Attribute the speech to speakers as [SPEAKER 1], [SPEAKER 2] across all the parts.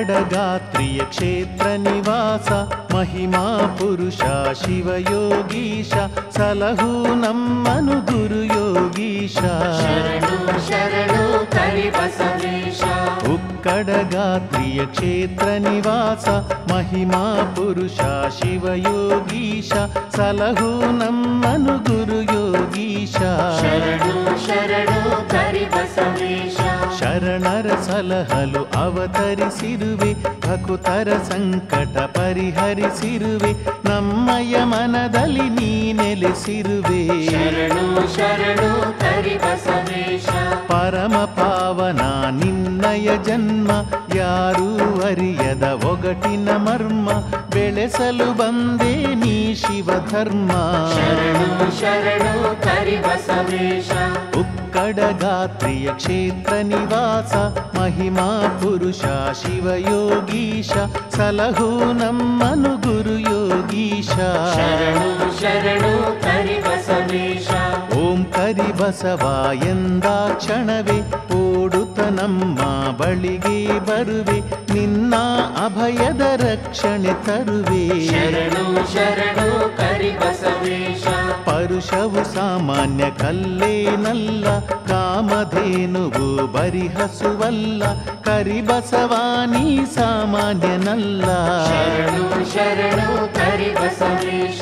[SPEAKER 1] ಉಕ್ಕಡಗಾತ್ರಿಯ ಕ್ಷೇತ್ರ ನಿವಾಸ ಮಹಿಮಾ ಪುರುಷ ಶಿವಯೋಗೀಶ ಸಲಹು ನಮ್ಮನು ಗುರು ಯೋಗೀಶ
[SPEAKER 2] ಶರಣು ಶರಣು ಕರಿಬಸವೇಶ
[SPEAKER 1] ಉಕ್ಕಡಗಾತ್ರಿಯ ಕ್ಷೇತ್ರ ನಿವಾಸ ಮಹಿಮಾ ಪುರುಷ ಶಿವಯೋಗೀಶ ಸಲಹು ನಮ್ಮನು ಗುರು ಯೋಗೀಶ
[SPEAKER 2] ಶರಣು ಶರಣು ಕರಿಬಸವೇಶ
[SPEAKER 1] ಶರಣರ ಸಲಹಲು ಅವತರಿಸಿರುವೆ ಭಕುತರ ಸಂಕಟ ಪರಿಹರಿಸಿರುವೆ ನಮ್ಮಯ ಮನದಲ್ಲಿ ನೀ ನೆಲೆಸಿರುವೆ
[SPEAKER 2] ಶರಣು ಶರಣು ಕರಿಬಸವೇಶ
[SPEAKER 1] ಪರಮ ಪಾವನ ನಿನ್ನಯ ಜನ್ಮ ಯಾರೂ ಅರಿಯದ ಒಗಟಿನ ಮರ್ಮ ಬೆಳೆಸಲು ಬಂದೆ ನೀ ಶಿವಧರ್ಮ
[SPEAKER 2] ಶರಣು ಶರಣು ಕರಿಬಸವೇಶ
[SPEAKER 1] ಉಕ್ಕಡಗಾತ್ರಿಯ ಕ್ಷೇತ್ರ ನಿವಾಸ ಮಹಿಮಾ ಪುರುಷ ಶಿವಯೋಗೀಶ ಸಲಹು ನಮ್ಮನು ಗುರು ಯೋಗೀಶ
[SPEAKER 2] ಶರಣು ಶರಣು ಕರಿಬಸವೇಶ
[SPEAKER 1] ಓಂ ಕರಿ ಬಸವ ಎಂದ ಕ್ಷಣವೇ ಓಡುತ್ತ ನಮ್ಮ ಬಳಿಗೆ ಬರುವೆ ನಿನ್ನ ಅಭಯದ ರಕ್ಷಣೆ ತರುವೆ
[SPEAKER 2] ಶರಣು ಶರಣು ಕರಿಬಸವೇಶ
[SPEAKER 1] ಪರುಷವು ಸಾಮಾನ್ಯ ಕಲ್ಲೇನಲ್ಲ ಕಾಮಧೇನುವು ಬರಿಹಸುವಲ್ಲ ಕರಿಬಸವಾನಿ ಸಾಮಾನ್ಯನಲ್ಲ
[SPEAKER 2] ಶರಣು ಶರಣು ಕರಿಬಸವೇಶ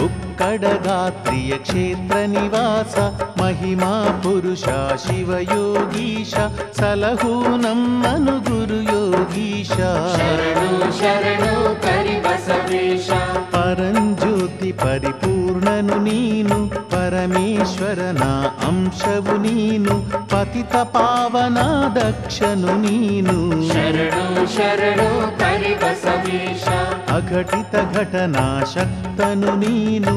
[SPEAKER 1] ಉಕ್ಕಡಗಾತ್ರಿಯ ಕ್ಷೇತ್ರ ನಿವಾಸ ಮಹಿಮಾ ಪುರುಷ ಶಿವಯೋಗೀಶ ಸಲಹು ನಮ್ಮನು ಗುರು ಯೋಗೀಶ
[SPEAKER 2] ಶರಣು ಶರಣು ಕರಿಬಸವೇಶ
[SPEAKER 1] ಪರಂಜ್ಯೋತಿ ಪರಿಪೂರ್ಣನು ನೀನು ಪರಮೇಶ್ವರನ ಅಂಶವು ನೀನು ಪತಿತ ಪಾವನ ದಕ್ಷನು ನೀನು
[SPEAKER 2] ಶರಣು ಶರಣು ಕರಿಬಸವೇಶ
[SPEAKER 1] ಅಘಟಿತ ಘಟನಾ ಶಕ್ತನು ನೀನು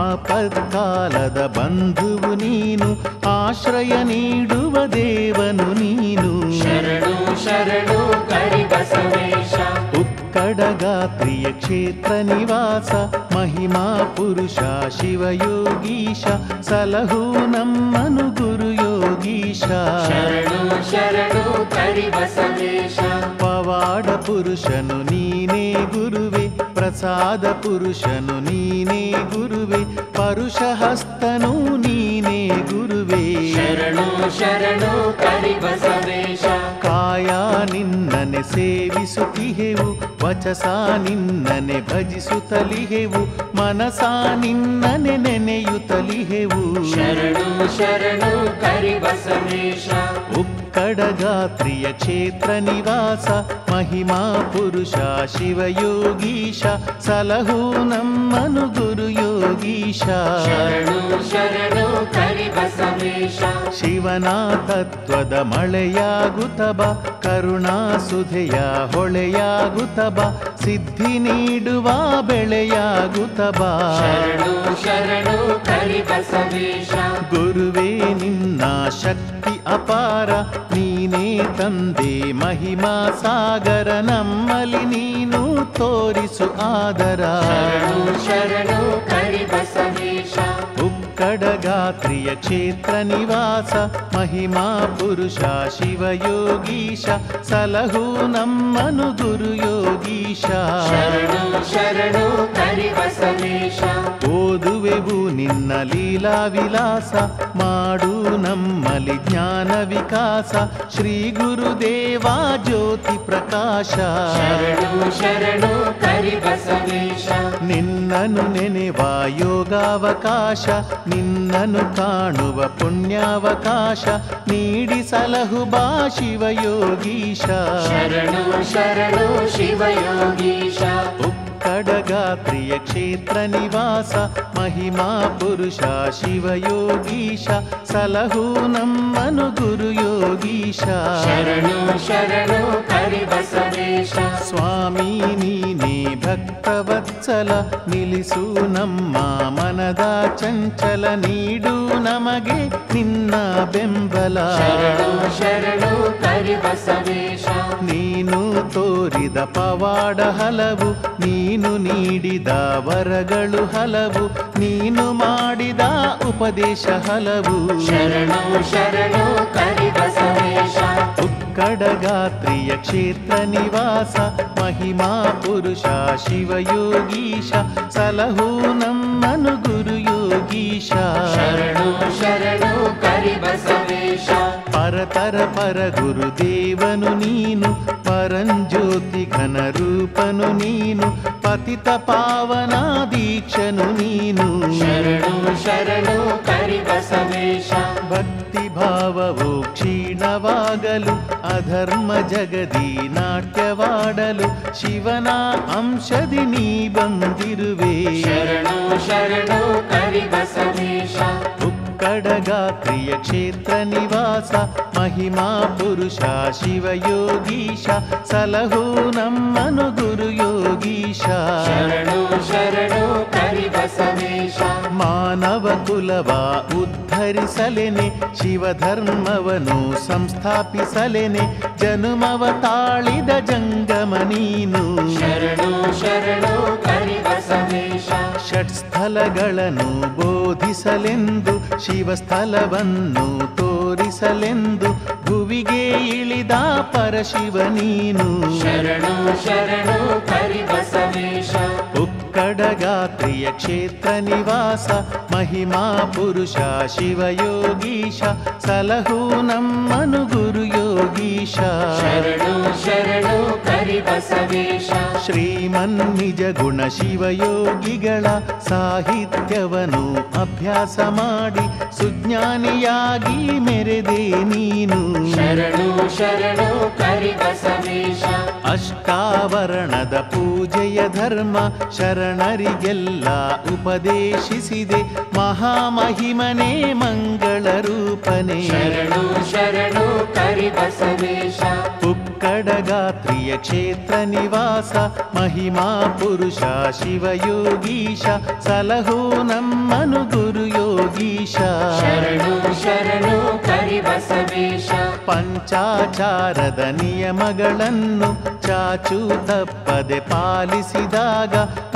[SPEAKER 1] ಆಪತ್ಕಾಲದ ಬಂಧುವು ನೀನು ಆಶ್ರಯ ನೀಡುವ ದೇವನು ನೀನು
[SPEAKER 2] ಶರಣು ಶರಣು ಕರಿಬಸವೇಶ
[SPEAKER 1] ಉಕ್ಕಡಗಾತ್ರಿಯ ಕ್ಷೇತ್ರ ನಿವಾಸ ಮಹಿಮಾ ಪುರುಷ ಶಿವಯೋಗೀಶ ಸಲಹು ನಮ್ಮನು ಗುರು ಯೋಗೀಶ
[SPEAKER 2] ಶರಣು ಶರಣು ಕರಿಬಸವೇಶ
[SPEAKER 1] ಪವಾಡ ಪುರುಷನು ನೀನೇ ಗುರುವೆ ಪ್ರಸಾದ ಪುರುಷನು ನೀನೇ ಗುರುವೆ ಪರುಷ ಹಸ್ತನು ನೀನೇ ಗುರುವೆ
[SPEAKER 2] ಶರಣು ಶರಣು ಕರಿಬಸವೇಶ
[SPEAKER 1] ಕಾಯ ನಿನ್ನನೆ ಸೇವಿಸುತ್ತಿಹೆವು ವಚಸ ನಿನ್ನನೆ ಭಜಿಸುತ್ತಲಿಹೆವು ಮನಸ ನಿನ್ನನೆ ನೆನೆಯುತ್ತಲಿಹೆವು
[SPEAKER 2] ಶರಣು ಶರಣು ಕರಿಬಸವೇಶ
[SPEAKER 1] ಉಕ್ಕಡಗಾತ್ರಿಯ ಕ್ಷೇತ್ರ ನಿವಾಸ ಮಹಿಮಾ ಪುರುಷ ಶಿವಯೋಗೀಶ ಸಲಹು ನಮ್ಮನು ಗುರು ಯೋಗೀಶ
[SPEAKER 2] ಶರಣು ಶರಣು ಕರಿಬಸವೇಶ
[SPEAKER 1] ಶಿವನ ತತ್ವದ ಮಳೆಯಾಗುತ್ತಬ ಕರುಣಾ ಸುಧೆಯ ಹೊಳೆಯಾಗುತ್ತಬ ಸಿದ್ಧಿ ನೀಡುವ ಬೆಳೆಯಾಗುತ್ತಬ
[SPEAKER 2] ಶರಣು ಶರಣು ಕರಿಬಸವೇಶ
[SPEAKER 1] ಗುರುವೇ ನಿನ್ನ ಶಕ್ತಿ ಅಪಾರ ನೀನೇ ತಂದೆ ಮಹಿಮಾ ಸಾಗರ ನಮ್ಮಲ್ಲಿ ನೀನು ತೋರಿಸು ಆದರ
[SPEAKER 2] ಶರಣು ಶರಣು ಕರಿಬಸವೇಶ
[SPEAKER 1] ಉಕ್ಕಡಗಾತ್ರಿಯ ಕ್ಷೇತ್ರ ನಿವಾಸ ಮಹಿಮಾ ಪುರುಷ ಶಿವಯೋಗೀಶ ಸಲಹು ನಮ್ಮನು ಗುರು ಯೋಗೀಶ
[SPEAKER 2] ಶರಣು ಶರಣು ಕರಿಬಸವೇಶ
[SPEAKER 1] ಓದುವೆವು ನಿನ್ನ ಲೀಲಾ ವಿಲಾಸ ಮಾಡು ನಮ್ಮಲಿ ಜ್ಞಾನ ವಿಕಾಸ ಶ್ರೀ ಗುರುದೇವ ಜ್ಯೋತಿ ಪ್ರಕಾಶ
[SPEAKER 2] ಶರಣು ಶರಣು ಕರಿಬಸವೇಶ
[SPEAKER 1] ನಿನ್ನನು ನೆನೆವ ಯೋಗಾವಕಾಶ ನಿನ್ನನು ಕಾಣುವ ಪುಣ್ಯಾವಕಾಶ ನೀಡಿ ಸಲಹು ಬಾ ಶಿವಯೋಗೀಶ
[SPEAKER 2] ಶರಣು ಶರಣು ಶಿವಯೋಗೀಶ
[SPEAKER 1] ಉಕ್ಕಡಗಾತ್ರಿಯ ಕ್ಷೇತ್ರ ನಿವಾಸ ಮಹಿಮಾ ಪುರುಷ ಶಿವಯೋಗೀಶ ಸಲಹು ನಮ್ಮನು ಗುರು ಯೋಗೀಶ
[SPEAKER 2] ಶರಣು ಶರಣು ಕರಿಬಸವೇಶ
[SPEAKER 1] ಸ್ವಾಮಿ ನೀನೇ ಭಕ್ತವತ್ಸಲ ನಿಲ್ಲಿಸು ನಮ್ಮ ಮನದ ಚಂಚಲ ನೀಡು ನಮಗೆ ನಿನ್ನ ಬೆಂಬಲ
[SPEAKER 2] ಶರಣು ಶರಣು ಕರಿಬಸವೇಶ
[SPEAKER 1] ನೀನು ತೋರಿದ ಪವಾಡ ಹಲವು ನೀನು ನೀಡಿದ ವರಗಳು ಹಲವು ನೀನು ಮಾಡಿದ ಉಪದೇಶ ಹಲವು
[SPEAKER 2] ಶರಣು ಶರಣು ಕರಿಬಸವೇಶ
[SPEAKER 1] ಉಕ್ಕಡಗಾತ್ರಿಯ ಕ್ಷೇತ್ರ ನಿವಾಸ ಮಹಿಮಾ ಪುರುಷ ಶಿವಯೋಗೀಶ ಸಲಹು ನಮ್ಮನು ಗುರು ಯೋಗೀಶ
[SPEAKER 2] ಶರಣು ಶರಣು ಕರಿಬಸವೇಶ
[SPEAKER 1] ಪರತರ ಪರ ಗುರುದೇವನು ನೀನು ಪರಂಜ್ಯೋತಿ ಘನ ರೂಪನು ನೀನು ಪತಿತ ಪಾವನ ದೀಕ್ಷನು ನೀನು
[SPEAKER 2] ಶರಣು ಶರಣು ಕರಿಬಸವೇಶ
[SPEAKER 1] ಭಕ್ತಿ ಭಾವವು ಕ್ಷೀಣವಾಗಲು ಅಧರ್ಮ ಜಗದಿ ನಾಟ್ಯವಾಡಲು ಶಿವನ ಅಂಶದಿ ನೀ ಬಂದಿರುವೆ
[SPEAKER 2] ಶರಣು ಶರಣು ಕರಿಬಸವೇಶ
[SPEAKER 1] ಉಕ್ಕಡಗಾತ್ರಿಯ ಕ್ಷೇತ್ರ ನಿವಾಸ ಮಹಿಮಾ ಪುರುಷ ಶಿವಯೋಗೀಶ ಸಲಹು ನಮ್ಮನು ಗುರು ಯೋಗೀಶ
[SPEAKER 2] ಶರಣು ಶರಣು ಕರಿಬಸವೇಶ
[SPEAKER 1] ಮಾನವ ಕುಲವ ಉದ್ಧರಿಸಲೆನೆ ಶಿವಧರ್ಮವನು ಸಂಸ್ಥಾಪಿಸಲೆನೆ ಜನುಮವ ತಾಳಿದ ಜಂಗಮ ನೀನು
[SPEAKER 2] ಶರಣು ಶರಣು ಕರಿಬಸವೇಶ
[SPEAKER 1] ಷಟ್ಸ್ಥಲಗಳನ್ನು ಬೋಧಿಸಲೆಂದು ಶಿವಸ್ಥಲವನ್ನು ತೋರಿಸಲೆಂದು ಭುವಿಗೆ ಇಳಿದ ಪರಶಿವ ನೀನು
[SPEAKER 2] ಶರಣು ಶರಣು ಕರಿಬಸವೇಶ
[SPEAKER 1] ಉಕ್ಕಡಗಾತ್ರಿಯ ಕ್ಷೇತ್ರ ನಿವಾಸ ಮಹಿಮಾ ಪುರುಷ ಶಿವಯೋಗೀಶ ಸಲಹು ನಮ್ಮನು ಗುರು ಯೋಗೀಶ
[SPEAKER 2] ಶರಣು ಶರಣು ಕರಿಬಸವೇಶ
[SPEAKER 1] ಶ್ರೀಮನ್ ನಿಜ ಗುಣ ಶಿವಯೋಗಿಗಳ ಸಾಹಿತ್ಯವನ್ನು ಅಭ್ಯಾಸ ಮಾಡಿ ಸುಜ್ಞಾನಿಯಾಗಿ ಮೆರೆದೆ ನೀನು
[SPEAKER 2] ಶರಣು ಶರಣು ಕರಿಬಸವೇಶ
[SPEAKER 1] ಅಷ್ಟಾವರಣದ ಪೂಜೆಯ ಧರ್ಮ ಶರಣರಿಗೆಲ್ಲ ಉಪದೇಶಿಸಿದೆ ಮಹಾಮಹಿಮನೇ ಮಂಗಳ ರೂಪನೇ
[SPEAKER 2] ಶರಣು ಶರಣು ಕರಿಬಸವೇಶ
[SPEAKER 1] ಉಕ್ಕಡಗಾತ್ರಿಯ ಕ್ಷೇತ್ರ ನಿವಾಸ ಮಹಿಮಾ ಪುರುಷ ಶಿವಯೋಗೀಶ ಸಲಹು ನಮ್ಮನು ಗುರು ಯೋಗೀಶ
[SPEAKER 2] ಶರಣು ಶರಣು ಕರಿಬಸವೇಶ
[SPEAKER 1] ಪಂಚಾಚಾರದ ನಿಯಮಗಳನ್ನು ಚಾಚು ತಪ್ಪದೆ ಪಾಲಿಸಿದಾಗ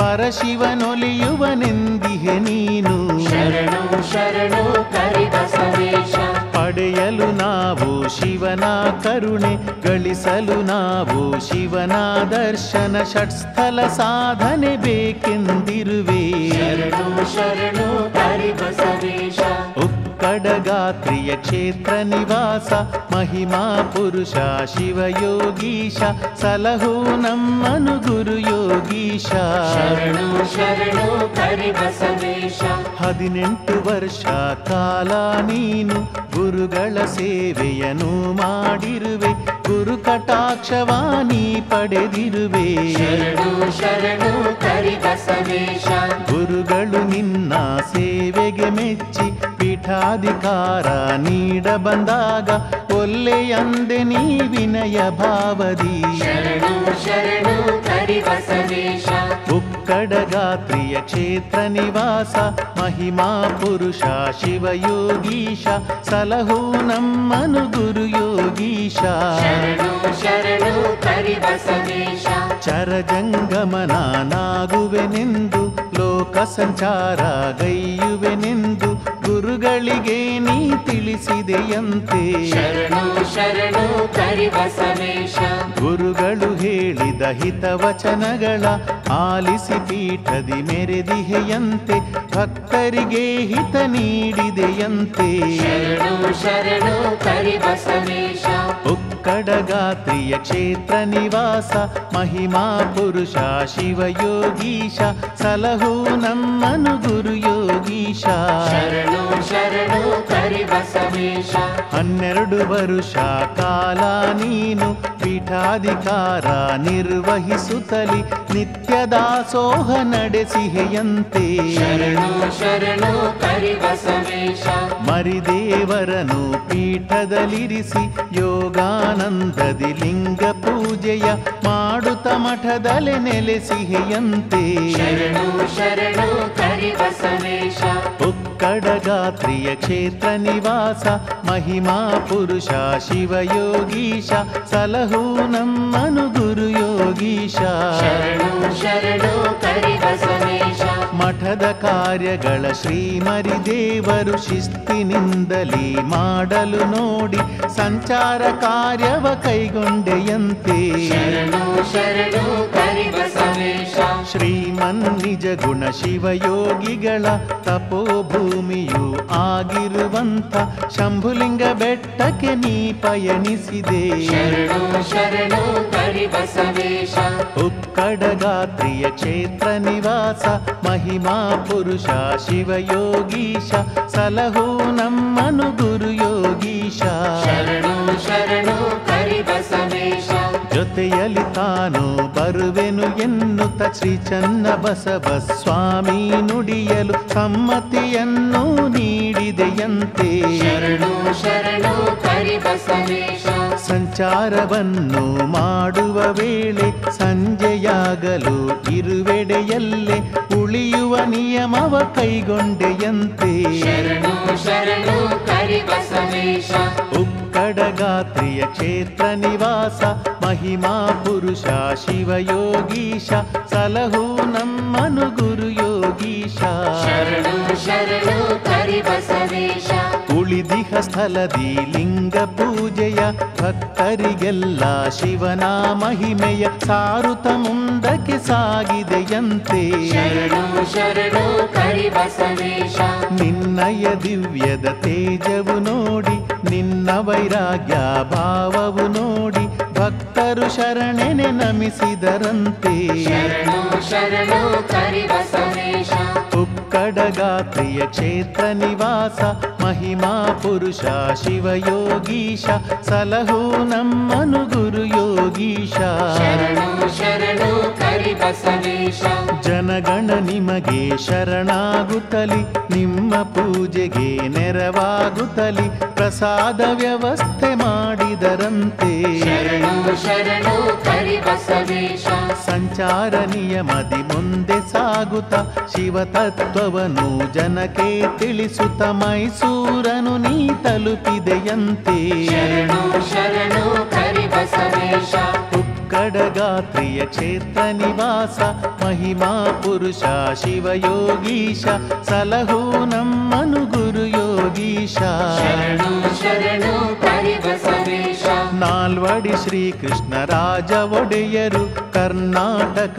[SPEAKER 1] ಪರಶಿವನೊಲಿಯುವನೆಂದಿಹೆ ನೀನು
[SPEAKER 2] ಶರಣು ಶರಣು ಕರಿಬಸವೇಶ
[SPEAKER 1] ಪಡೆಯಲು ನಾವು ಶಿವನ ಕರುಣೆ ಗಳಿಸಲು ನಾವು ಶಿವನ ದರ್ಶನ ಷಟ್ಸ್ಥಲ ಸಾಧನೆ ಬೇಕೆಂದಿರುವೆ
[SPEAKER 2] ಶರಣು ಶರಣು ಕರಿಬಸವೇಶ
[SPEAKER 1] ಉಕ್ಕಡಗಾತ್ರಿಯ ಕ್ಷೇತ್ರ ನಿವಾಸ ಮಹಿಮಾ ಪುರುಷ ಶಿವಯೋಗೀಶ ಸಲಹು ನಮ್ಮನು ಗುರು ಯೋಗೀಶ
[SPEAKER 2] ಶರಣು ಶರಣು ಕರಿಬಸವೇಶ
[SPEAKER 1] ಹದಿನೆಂಟು ವರ್ಷ ಕಾಲ ನೀನು ಗುರುಗಳ ಸೇವೆಯನ್ನು ಮಾಡಿರುವೆ ಗುರು ಕಟಾಕ್ಷವಾನಿ ಪಡೆದಿರುವೆ
[SPEAKER 2] ಶರಣು ಶರಣು ಕರಿಬಸವೇಶ
[SPEAKER 1] ಗುರುಗಳು ನಿನ್ನ ಸೇವೆಗೆ ಮೆಚ್ಚಿ ಪೀಠಾಧಿಕಾರ ನೀಡ ಬಂದಾಗ ಒಲ್ಲೆಯಂದೆ ನೀ ವಿನಯ ಭಾವದಿ
[SPEAKER 2] ಶರಣು ಶರಣು ಕರಿಬಸವೇಶ
[SPEAKER 1] ಉಕ್ಕಡಗಾತ್ರಿಯ ಕ್ಷೇತ್ರ ನಿವಾಸ ಮಹಿಮಾ ಪುರುಷ ಶಿವಯೋಗೀಶ ಸಲಹು ನಮ್ಮನು ಗುರು ಯೋಗೀಶ
[SPEAKER 2] ಶರಣು ಶರಣು ಕರಿಬಸವೇಶ
[SPEAKER 1] ಚರಜಂಗಮನಾಗುವೆನೆಂದು ಲೋಕ ಸಂಚಾರ ಗೈಯುವೆನೆಂದು ಗುರುಗಳಿಗೆ ನೀ ತಿಳಿಸಿದೆಯಂತೆ
[SPEAKER 2] ಶರಣು ಶರಣು ಕರಿಬಸವೇಶ
[SPEAKER 1] ಗುರುಗಳು ಹೇಳಿದ ಹಿತವಚನಗಳ ಆಲಿಸಿ ಪೀಠದಿ ಮೆರೆದಿಹೆಯಂತೆ ಭಕ್ತರಿಗೆ ಹಿತ ನೀಡಿದೆಯಂತೆ
[SPEAKER 2] ಶರಣು ಶರಣು ಕರಿಬಸವೇಶ
[SPEAKER 1] ಉಕ್ಕಡಗಾತ್ರಿಯ ಕ್ಷೇತ್ರ ನಿವಾಸ ಮಹಿಮಾ ಪುರುಷ ಶಿವಯೋಗೀಶ ಸಲಹು ನಮ್ಮನು ಗುರು ಯೋಗೀಶ
[SPEAKER 2] ಶರಣು ಶರಣು ಕರಿಬಸವೇಶ
[SPEAKER 1] ಹನ್ನೆರಡು ವರುಷ ಕಾಲ ನೀನು ಪೀಠಾಧಿಕಾರ ನಿರ್ವಹಿಸುತ್ತಲಿ ನಿತ್ಯ ದಾಸೋಹ ನಡೆಸಿಹೆಯಂತೆ
[SPEAKER 2] ಶರಣು ಶರಣು ಕರಿಬಸವೇಶ
[SPEAKER 1] ಮರಿದೇವರನು ಪೀಠದಲ್ಲಿರಿಸಿ ಯೋಗಾನಂದದಿ ಲಿಂಗ ಪೂಜೆಯ ಮಾಡುತ್ತ ಮಠದಲೆ ನೆಲೆಸಿಹೆಯಂತೆ
[SPEAKER 2] ಶರಣು ಶರಣು ಕರಿಬಸವೇಶ
[SPEAKER 1] ಉಕ್ಕಡಗಾತ್ರಿಯ ಕ್ಷೇತ್ರ ನಿವಾಸ ಮಹಿಮಾ ಪುರುಷ ಶಿವಯೋಗೀಶ ಸಲಹು ನಮ್ಮನು ಗುರು ಯೋಗೀಶ
[SPEAKER 2] ಶರಣು ಶರಣು ಕರಿಬಸವೇಶ
[SPEAKER 1] ಮಠ ಪೀಠದ ಕಾರ್ಯಗಳ ಶ್ರೀಮರಿ ದೇವರು ಶಿಸ್ತಿನಿಂದಲೇ ಮಾಡಲು ನೋಡಿ ಸಂಚಾರ ಕಾರ್ಯವ ಕೈಗೊಂಡೆಯಂತೆ
[SPEAKER 2] ಶರಣು ಶರಣು ಕರಿಬಸವೇಶ
[SPEAKER 1] ಶ್ರೀಮನ್ ನಿಜ ಗುಣ ಶಿವಯೋಗಿಗಳ ತಪೋಭೂಮಿಯು ಆಗಿರುವಂಥ ಶಂಭುಲಿಂಗ ಬೆಟ್ಟಕ್ಕೆ ನೀ ಪಯಣಿಸಿದೆ
[SPEAKER 2] ಶರಣು ಶರಣು ಕರಿಬಸವೇಶ
[SPEAKER 1] ಉಕ್ಕಡಗಾತ್ರಿಯ ಕ್ಷೇತ್ರ ನಿವಾಸ ಮಹಿಮಾ ಪುರುಷ ಶಿವಯೋಗೀಶ ಸಲಹು ನಮ್ಮನು ಗುರು ಯೋಗೀಶ
[SPEAKER 2] ಶರಣು ಶರಣು ಕರಿಬಸವೇಶ
[SPEAKER 1] ಜೊತೆಯಲ್ಲಿ ತಾನು ಬರುವೆನು ಎನ್ನುತ್ತ ಶ್ರೀ ಚನ್ನ ಬಸವ ಸ್ವಾಮಿ ನುಡಿಯಲು ಸಮ್ಮತಿಯನ್ನು ನೀಡಿದೆಯಂತೆ
[SPEAKER 2] ಶರಣು ಶರಣು ಕರಿಬಸವೇಶ
[SPEAKER 1] ಸಂಚಾರವನ್ನು ಮಾಡುವ ವೇಳೆ ಸಂಜೆಯಾಗಲು ಇರುವೆಡೆಯಲ್ಲೇ ಉಳಿಯುವ ನಿಯಮವ ಕೈಗೊಂಡೆಯಂತೆ
[SPEAKER 2] ಶರಣು ಶರಣು ಕರಿಬಸವೇಶ
[SPEAKER 1] ಉಕ್ಕಡಗಾತ್ರಿಯ ಕ್ಷೇತ್ರ ನಿವಾಸ ಮಹಿಮಾ ಪುರುಷ ಶಿವಯೋಗೀಶ ಸಲಹು ನಮ್ಮನು ಗುರು ಯೋಗೀಶ
[SPEAKER 2] ಶರಣು ಶರಣು ಕರಿಬಸವೇಶ
[SPEAKER 1] ಉಳಿದಿಹ ಸ್ಥಳದಿ ಲಿಂಗ ಪೂಜೆಯ ಭಕ್ತರಿಗೆಲ್ಲ ಶಿವನ ಮಹಿಮೆಯ ಸಾರುತ ಮುಂದಕ್ಕೆ ಸಾಗಿದೆಯಂತೆ
[SPEAKER 2] ಶರಣು ಶರಣು ಕರಿಬಸವೇಶ
[SPEAKER 1] ನಿನ್ನಯ ದಿವ್ಯದ ತೇಜವು ನೋಡಿ ನಿನ್ನ ವೈರಾಗ್ಯ ಭಾವವು ನೋಡಿ ಭಕ್ತರು ಶರಣೆನೆ ನಮಿಸಿದರಂತೆ
[SPEAKER 2] ಶರಣು ಶರಣು ಕರಿಬಸವೇಶ
[SPEAKER 1] ಉಕ್ಕಡಗಾತ್ರಿಯ ಕ್ಷೇತ್ರ ನಿವಾಸ ಮಹಿಮಾ ಪುರುಷ ಶಿವಯೋಗೀಶ ಸಲಹು ನಮ್ಮನು ಗುರು ಯೋಗೀಶ
[SPEAKER 2] ಶರಣು ಶರಣು ಕರಿಬಸವೇಶ
[SPEAKER 1] ಜನಗಣ ನಿಮಗೆ ಶರಣಾಗುತ್ತಲಿ ನಿಮ್ಮ ಪೂಜೆಗೆ ನೆರವಾಗುತ್ತಲಿ ಪ್ರಸಾದ ವ್ಯವಸ್ಥೆ ಮಾಡಿದರಂತೆ
[SPEAKER 2] ಶರಣು ಶರಣು ಕರಿಬಸವೇಶ
[SPEAKER 1] ಸಂಚಾರ ನಿಯಮದಿ ಮುಂದೆ ಸಾಗುತ್ತ ಶಿವತತ್ವವನ್ನು ಜನಕ್ಕೆ ತಿಳಿಸುತ್ತ ಮೈಸೂರನು ನೀ ತಲುಪಿದೆಯಂತೆ
[SPEAKER 2] ಶರಣು ಶರಣು ಕರಿಬಸವೇಶ
[SPEAKER 1] ಉಕ್ಕಡಗಾತ್ರಿಯ ಕ್ಷೇತ್ರ ನಿವಾಸ ಮಹಿಮಾ ಪುರುಷ ಶಿವಯೋಗೀಶ ಸಲಹು ನಮ್ಮನು ಗುರು ಯೋಗೀಶ
[SPEAKER 2] ಶರಣು ಶರಣು ಕರಿಬಸವೇಶ
[SPEAKER 1] ನಾಲ್ವಡಿ ಶ್ರೀಕೃಷ್ಣ ರಾಜ ಒಡೆಯರು ಕರ್ನಾಟಕ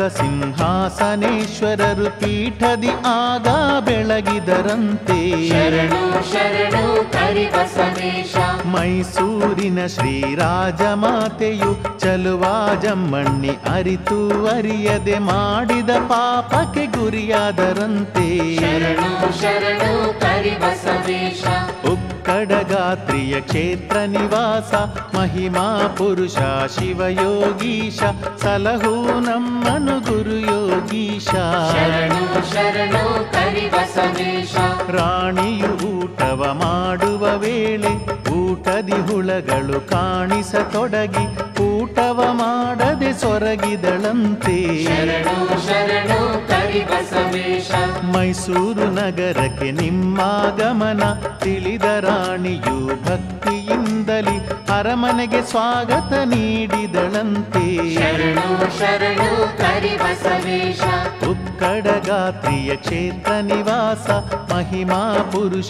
[SPEAKER 1] ಸಿಂಹಾಸನೇಶ್ವರರು ಪೀಠದಿ ಆಗ ಬೆಳಗಿದರಂತೆ
[SPEAKER 2] ಶರಣು ಶರಣು ಕರಿಬಸವೇಶ
[SPEAKER 1] ಮೈಸೂರಿನ ಶ್ರೀರಾಜ ಮಾತೆಯು ಚಲುವಾಜಮ್ಮಣ್ಣಿ ಅರಿತು ಅರಿಯದೆ ಮಾಡಿದ ಪಾಪಕ್ಕೆ ಗುರಿಯಾದರಂತೆ
[SPEAKER 2] ಶರಣು ಶರಣು ಕರಿಬಸವೇಶ
[SPEAKER 1] ಉಕ್ಕಡಗಾತ್ರಿಯ ಕ್ಷೇತ್ರ ನಿವಾಸ ಮಹಿಮಾ ಪುರುಷ ಶಿವಯೋಗೀಶ ಸಲಹು ನಮ್ಮನು ಗುರು ಯೋಗೀಶ
[SPEAKER 2] ಶರಣು ಶರಣು ಕರಿಬಸವೇಶ
[SPEAKER 1] ರಾಣಿಯು ಊಟವ ಮಾಡುವ ವೇಳೆ ಊಟದಿ ಹುಳಗಳು ಕಾಣಿಸತೊಡಗಿ ಊಟವ ಮಾಡದೆ ಸೊರಗಿದಳಂತೆ
[SPEAKER 2] ಶರಣು ಶರಣು ಕರಿಬಸವೇಶ
[SPEAKER 1] ಮೈಸೂರು ನಗರಕ್ಕೆ ನಿಮ್ಮಾಗಮನ ತಿಳಿದ ರಾಣಿಯು ಭಕ್ತಿಯಿಂದಲಿ ಅರಮನೆಗೆ ಸ್ವಾಗತ ನೀಡಿದಳಂತೆ
[SPEAKER 2] ಶರಣು ಶರಣು ಕರಿಬಸವೇಶ
[SPEAKER 1] ಉಕ್ಕಡಗಾತ್ರಿಯ ಕ್ಷೇತ್ರ ನಿವಾಸ ಮಹಿಮಾ ಪುರುಷ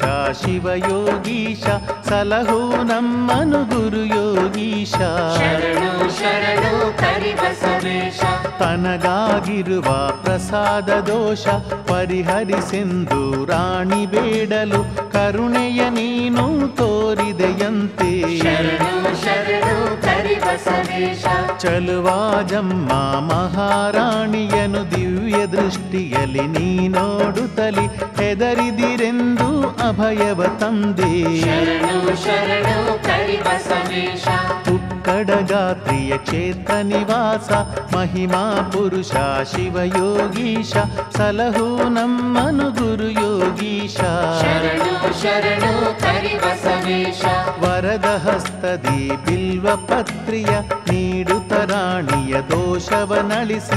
[SPEAKER 1] ಶಿವಯೋಗೀಶ ಸಲಹು ನಮ್ಮನು ಗುರು ಯೋಗೀಶ
[SPEAKER 2] ಶರಣು ಶರಣು ಕರಿಬಸವೇಶ
[SPEAKER 1] ತನಗಾಗಿರುವ ಪ್ರಸಾದ ದೋಷ ಪರಿಹರಿಸೆಂದು ರಾಣಿ ಬೇಡಲು ಕರುಣೆಯ ನೀನು ತೋರಿದೆಯಂತೆ
[SPEAKER 2] ಶರಣು ಶರಣು ಕರಿಬಸವೇಶ
[SPEAKER 1] ಚಲುವಾಜಮ್ಮ ಮಹಾರಾಣಿಯನು ದಿವ್ಯ ದೃಷ್ಟಿಯಲ್ಲಿ ನೀ ನೋಡುತ್ತಲಿ ಹೆದರಿದಿರೆಂದು ಅಭಯವ ತಂದೆ
[SPEAKER 2] ಶರಣು ಶರಣು ಕರಿಬಸವೇಶ
[SPEAKER 1] ಉಕ್ಕಡಗಾತ್ರಿಯ ಕ್ಷೇತ್ರ ನಿವಾಸ ಮಹಿಮಾ ಪುರುಷ ಶಿವಯೋಗೀಶ ಸಲಹು ನಮ್ಮನು ಗುರು ಯೋಗೀಶ
[SPEAKER 2] ಶರಣು ಶರಣು ಕರಿಬಸವೇಶ
[SPEAKER 1] ವರದ ಹಸ್ತದಿ ಬಿಲ್ವ ಪತ್ರಿಯ ನೀಡುತ್ತ ರಾಣಿಯ ದೋಷವನಳಿಸಿ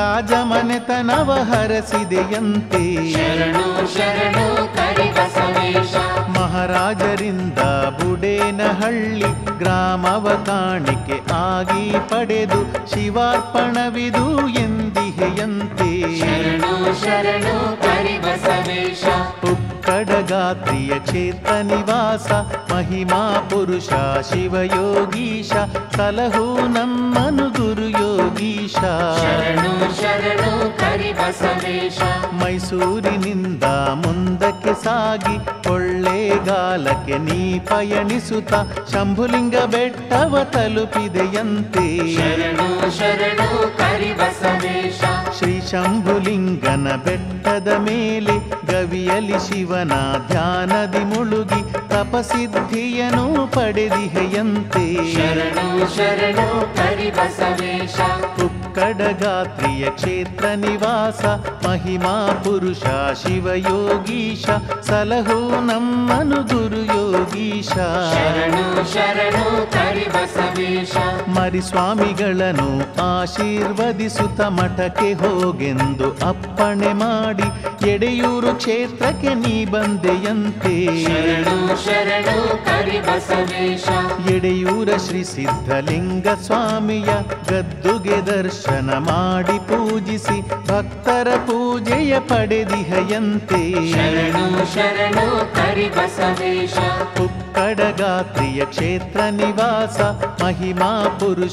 [SPEAKER 1] ರಾಜಮನೆತನವ ಹರಸಿದೆಯಂತೆ
[SPEAKER 2] ಶರಣು ಶರಣು ಕರಿಬಸವೇಶ
[SPEAKER 1] ಮಹಾರಾಜರಿಂದ ಬುಡೇನಹಳ್ಳಿ ಗ್ರಾಮವ ಕಾಣಿಕೆ ಆಗಿ ಪಡೆದು ಶಿವಾರ್ಪಣವಿದು ಎಂದಿಹೆಯ ತಿಳಿಸಿದೆಯಂತೆ
[SPEAKER 2] ಶರಣು ಶರಣು ಕರಿಬಸವೇಶ
[SPEAKER 1] ಉಕ್ಕಡಗಾತ್ರಿಯ ಕ್ಷೇತ್ರ ನಿವಾಸ ಮಹಿಮಾ ಪುರುಷ ಶಿವಯೋಗೀಶ ಸಲಹು ನಮ್ಮನು ಗುರು ಯೋಗೀಶ
[SPEAKER 2] ಶರಣು ಶರಣು ಕರಿಬಸವೇಶ
[SPEAKER 1] ಮೈಸೂರಿನಿಂದ ಮುಂದಕ್ಕೆ ಸಾಗಿ ಕೊಳ್ಳೇಗಾಲಕ್ಕೆ ನೀ ಪಯಣಿಸುತ್ತ ಶಂಭುಲಿಂಗ ಬೆಟ್ಟವ ತಲುಪಿದೆಯಂತೆ
[SPEAKER 2] ಶರಣು ಶರಣು ಕರಿಬಸವೇಶ
[SPEAKER 1] ಶ್ರೀ ಶಂಭುಲಿಂಗನ ಬೆಟ್ಟದ ಮೇಲೆ ಗವಿಯಲಿ ಶಿವನ ಧ್ಯಾನದಿ ಮುಳುಗಿ ತಪಸಿದ್ಧಿಯನು ಪಡೆದಿಹೆಯಂತೆ
[SPEAKER 2] ಶರಣು ಶರಣು ಕರಿಬಸವೇಶ
[SPEAKER 1] ಉಕ್ಕಡಗಾತ್ರಿಯ ಕ್ಷೇತ್ರ ನಿವಾಸ ಮಹಿಮಾ ಪುರುಷ ಶಿವಯೋಗೀಶ ಸಲಹು ನಮ್ಮನು ಗುರು ಯೋಗೀಶ
[SPEAKER 2] ಶರಣು ಶರಣು ಕರಿಬಸವೇಶ
[SPEAKER 1] ಮರಿಸ್ವಾಮಿಗಳನ್ನು ಆಶೀರ್ವದಿಸುತ್ತ ಮಠಕ್ಕೆ ಹೋಗೆಂದು ಅಪ್ಪಣೆ ಮಾಡಿ ಎಡೆಯೂರು ಕ್ಷೇತ್ರಕ್ಕೆ ನೀ ಬಂದೆಯಂತೆ
[SPEAKER 2] ಶರಣು ಶರಣು ಕರಿಬಸವೇಶ
[SPEAKER 1] ಎಡೆಯೂರ ಶ್ರೀ ಸಿದ್ಧಲಿಂಗ ಸ್ವಾಮಿಯ ಗದ್ದುಗೆ ದರ್ಶನ ಮಾಡಿ ಪೂಜಿಸಿ ಭಕ್ತರ ಪೂಜೆಯ ಪಡೆದಿಹೆಯಂತೆ
[SPEAKER 2] ಶರಣು ಶರಣು ಕರಿಬಸವೇಶ
[SPEAKER 1] ಉಕ್ಕಡಗಾತ್ರಿಯ ಕ್ಷೇತ್ರ ನಿವಾಸ ಮಹಿಮಾ ಪುರುಷ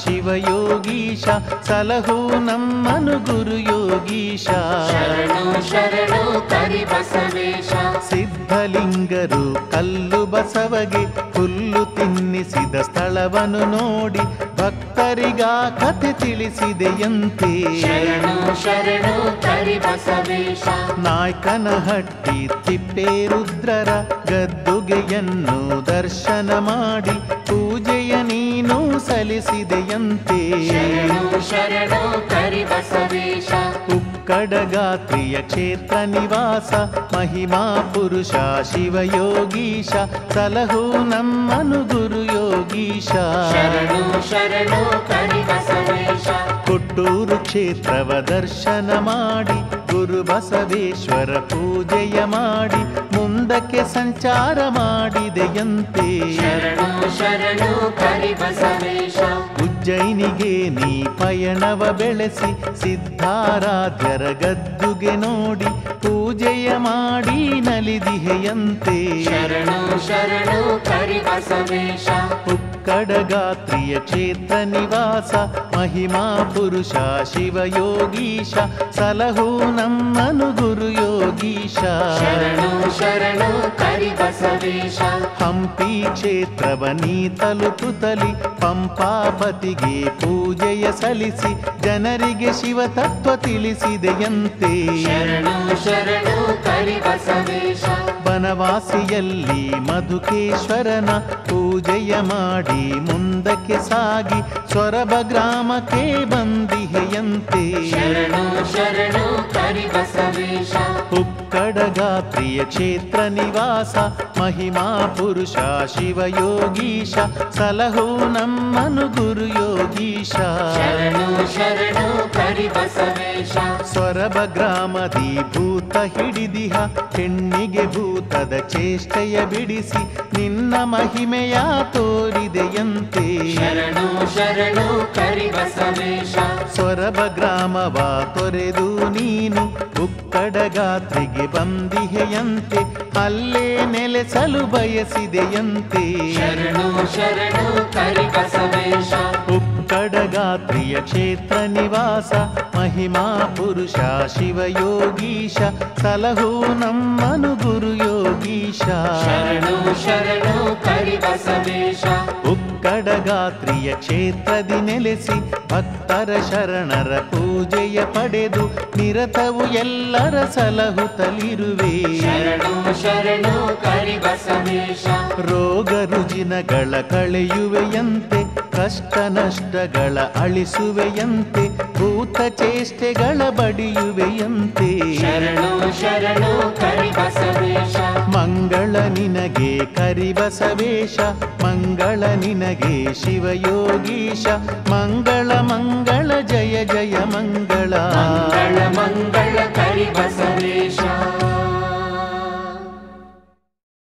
[SPEAKER 1] ಶಿವಯೋಗೀಶ ಸಲಹು ನಮ್ಮನು ಗುರು ಯೋಗೀಶ
[SPEAKER 2] ಶರಣು ಶರಣು ಕರಿಬಸವೇಶ
[SPEAKER 1] ಸಿದ್ಧಲಿಂಗರು ಕಲ್ಲು ಬಸವಗೆ ಹುಲ್ಲು ತಿನ್ನಿಸಿದ ಸ್ಥಳವನ್ನು ನೋಡಿ ಭಕ್ತರಿಗಾ ಕಥೆ ತಿಳಿಸಿದೆಯಂತೆ
[SPEAKER 2] ಶರಣು ಶರಣು ಕರಿಬಸವೇಶ
[SPEAKER 1] ನಾಯ್ಕನಹಟ್ಟಿ ತಿಪ್ಪೇರುದ್ರರ ಗದ್ದುಗೆಯನ್ನು ದರ್ಶನ ಮಾಡಿ ಪೂಜೆಯ ನೀನು ಸಲ್ಲಿಸಿದೆಯಂತೆ
[SPEAKER 2] ಶರಣು ಶರಣು ಕರಿಬಸವೇಶ
[SPEAKER 1] ಉಕ್ಕಡಗಾತ್ರಿಯ ಕ್ಷೇತ್ರ ನಿವಾಸ ಮಹಿಮಾ ಪುರುಷ ಶಿವಯೋಗೀಶ ಸಲಹು ನಮ್ಮನು ಗುರು ಯೋಗೀಶ
[SPEAKER 2] ಶರಣು ಶರಣು ಕರಿಬಸವೇಶ
[SPEAKER 1] ಕೊಟ್ಟೂರು ಕ್ಷೇತ್ರವ ದರ್ಶನ ಮಾಡಿ ಗುರು ಬಸವೇಶ್ವರ ಪೂಜೆಯ ಮಾಡಿ ಮುಂದಕ್ಕೆ ಸಂಚಾರ ಮಾಡಿದೆಯಂತೆ
[SPEAKER 2] ಶರಣು ಶರಣು ಕರಿಬಸವೇಶ
[SPEAKER 1] ಉಜ್ಜಯಿನಿಗೆ ನೀ ಪಯಣವ ಬೆಳೆಸಿ ಸಿದ್ಧಾರಾಧ್ಯರ ಗದ್ದುಗೆ ನೋಡಿ ಪೂಜೆಯ ಮಾಡಿ ನಲಿದಿಹೆಯಂತೆ
[SPEAKER 2] ಶರಣು ಶರಣು ಕರಿಬಸವೇಶ
[SPEAKER 1] ಉಕ್ಕಡಗಾತ್ರಿಯ ಕ್ಷೇತ್ರ ನಿವಾಸ ಮಹಿಮಾ ಪುರುಷ ಶಿವಯೋಗೀಶ ಸಲಹು ನಮ್ಮನು ಗುರು ಯೋಗೀಶ
[SPEAKER 2] ಶರಣು ಶರಣು ಕರಿಬಸವೇಶ
[SPEAKER 1] ಹಂಪಿ ಕ್ಷೇತ್ರವ ನೀ ತಲುಪುತ್ತಲಿ ಪಂಪಾಪತಿಗೆ ಪೂಜೆಯ ಸಲ್ಲಿಸಿ ಜನರಿಗೆ ಶಿವ ತತ್ವ ತಿಳಿಸಿದೆಯಂತೆ
[SPEAKER 2] ಶರಣು ಶರಣು ಕರಿಬಸವೇಶ
[SPEAKER 1] ಬನವಾಸಿಯಲ್ಲಿ ಮಧುಕೇಶ್ವರನ ಪೂಜೆಯ ಮಾಡಿ ಮುಂದಕ್ಕೆ ಸಾಗಿ ಸೊರಬ ಗ್ರಾಮಕ್ಕೆ ಬಂದಿಹೆಯಂತೆ
[SPEAKER 2] ಶರಣು ಶರಣು ಕರಿಬಸವೇಶ
[SPEAKER 1] ಉಕ್ಕಡಗಾತ್ರಿಯ ಕ್ಷೇತ್ರ ನಿವಾಸ ಮಹಿಮಾ ಪುರುಷ ಶಿವಯೋಗೀಶ ಸಲಹು ನಮ್ಮನು ಗುರು ಯೋಗೀಶ
[SPEAKER 2] ಶರಣು ಶರಣು ಕರಿಬಸವೇಶ
[SPEAKER 1] ಸೊರಬ ಗ್ರಾಮದಿ ಭೂತ ಹಿಡಿದಿಹ ಹೆಣ್ಣಿಗೆ ಭೂತದ ಚೇಷ್ಟೆಯ ಬಿಡಿಸಿ ನಿನ್ನ ಮಹಿಮೆಯ ತೋರಿದೆಯಂತೆ
[SPEAKER 2] ಶರಣು ಶರಣು ಕರಿಬಸವೇಶ
[SPEAKER 1] ಸೊರಬ ಗ್ರಾಮವ ತೊರೆದು ನೀನು ಉಕ್ಕಡಗಾತ್ರಿಗೆ ಬಂದಿಹೆಯಂತೆ ಅಲ್ಲೇ ನೆಲೆಸಲು ಬಯಸಿದೆಯಂತೆ
[SPEAKER 2] ಶರಣು ಶರಣು ಕರಿಬಸವೇಶ
[SPEAKER 1] ಉಕ್ಕಡಗಾತ್ರಿಯ ಕ್ಷೇತ್ರ ನಿವಾಸ ಮಹಿಮಾ ಪುರುಷ ಶಿವಯೋಗೀಶ ಸಲಹು ನಮ್ಮನು ಗುರು ಯೋಗೀಶ
[SPEAKER 2] ಶರಣು ಶರಣು ಕರಿಬಸವೇಶ
[SPEAKER 1] ಉಕ್ಕಡಗಾತ್ರಿಯ ಕ್ಷೇತ್ರದಿ ನೆಲೆಸಿ ಭಕ್ತರ ಶರಣರ ಪೂಜೆಯ ಪಡೆದು ನಿರತವು ಎಲ್ಲರ ಸಲಹುತ್ತಲಿರುವೆ
[SPEAKER 2] ಶರಣು ಶರಣು ಕರಿಬಸವೇಶ
[SPEAKER 1] ರೋಗ ರುಜಿನಗಳ ಕಳೆಯುವೆಯಂತೆ ಕಷ್ಟ ನಷ್ಟಗಳ ಅಳಿಸುವೆಯಂತೆ ಭೂತ ಚೇಷ್ಟೆಗಳ ಬಡಿಯುವೆಯಂತೆ
[SPEAKER 2] ಶರಣು ಶರಣು ಕರಿಬಸವೇಶ
[SPEAKER 1] ಮಂಗಳ ನಿನಗೆ ಕರಿಬಸವೇಶ ಮಂಗಳ ನಿನಗೆ ಶಿವಯೋಗೀಶ ಮಂಗಳ ಮಂಗಳ ಜಯ ಜಯ ಮಂಗಳ
[SPEAKER 2] ಮಂಗಳ ಮಂಗಳ ಕರಿಬಸವೇಶ